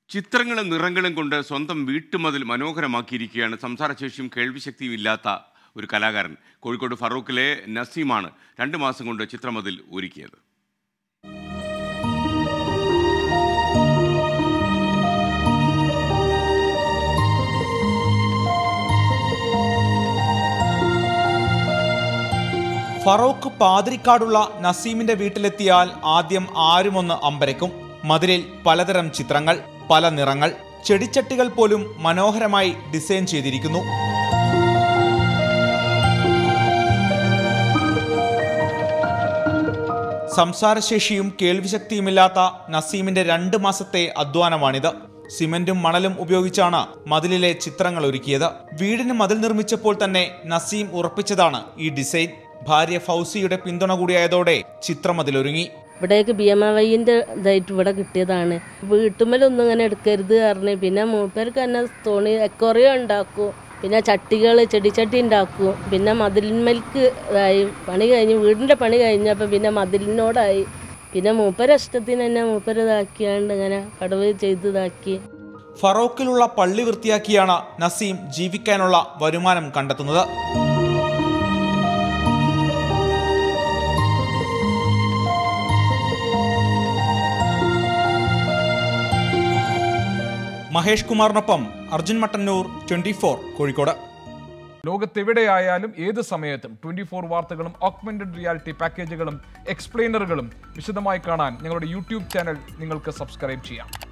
ചിത്രങ്ങളും നിറങ്ങളും കൊണ്ട് സ്വന്തം വീട്ടുമതിൽ മനോഹരമാക്കിയിരിക്കുകയാണ് സംസാരശേഷിയും കേൾവിശക്തിയും ഇല്ലാത്ത ഒരു കലാകാരൻ കോഴിക്കോട് ഫറൂഖിലെ നസീമാണ് രണ്ട് മാസം കൊണ്ട് ചിത്രമതിൽ ഒരുക്കിയത് ഫറൂഖ് പാതിരിക്കാടുള്ള നസീമിന്റെ വീട്ടിലെത്തിയാൽ ആദ്യം ആരുമൊന്ന് അമ്പരക്കും മതിലിൽ പലതരം ചിത്രങ്ങൾ പല നിറങ്ങൾ ചെടിച്ചട്ടികൾ പോലും മനോഹരമായി ഡിസൈൻ ചെയ്തിരിക്കുന്നു സംസാരശേഷിയും കേൾവിശക്തിയുമില്ലാത്ത നസീമിന്റെ രണ്ട് മാസത്തെ അധ്വാനമാണിത് സിമന്റും മണലും ഉപയോഗിച്ചാണ് മതിലിലെ ചിത്രങ്ങൾ ഒരുക്കിയത് വീടിന് മതിൽ നിർമ്മിച്ചപ്പോൾ തന്നെ നസീം ഉറപ്പിച്ചതാണ് ഈ ഡിസൈൻ ഭാര്യ ഫൗസിയുടെ പിന്തുണ കൂടിയായതോടെ ചിത്രമതിലൊരുങ്ങി ഇവിടേക്ക് ബി എം വൈൻ്റെ ഇതായിട്ട് ഇവിടെ കിട്ടിയതാണ് വീട്ടുമ്മലൊന്നും ഇങ്ങനെ എടുക്കരുത് പറഞ്ഞ് പിന്നെ മൂപ്പർക്ക് തന്നെ തോണി എക്കോറിയോ ഉണ്ടാക്കും പിന്നെ ചട്ടികൾ ചെടിച്ചട്ടി ഉണ്ടാക്കും പിന്നെ മതിലിന്മേൽക്ക് ഇതായി പണി കഴിഞ്ഞ് വീടിൻ്റെ പണി കഴിഞ്ഞപ്പോൾ പിന്നെ മതിലിനോടായി പിന്നെ മൂപ്പര ഇഷ്ടത്തിന് തന്നെ മൂപ്പര ഇതാക്കിയാണ്ട് ഇങ്ങനെ കടവ് ചെയ്ത് ഇതാക്കി ഫറോക്കിലുള്ള പള്ളി വൃത്തിയാക്കിയാണ് നസീം ജീവിക്കാനുള്ള വരുമാനം കണ്ടെത്തുന്നത് മഹേഷ് കുമാറിനൊപ്പം അർജുൻ മട്ടന്നൂർ ട്വന്റി കോഴിക്കോട് ലോകത്തെവിടെയായാലും ഏത് സമയത്തും ട്വന്റി ഫോർ വാർത്തകളും ഓഗ്മെന്റഡ് റിയാലിറ്റി പാക്കേജുകളും എക്സ്പ്ലെയിനറുകളും വിശദമായി കാണാൻ ഞങ്ങളുടെ യൂട്യൂബ് ചാനൽ നിങ്ങൾക്ക് സബ്സ്ക്രൈബ് ചെയ്യാം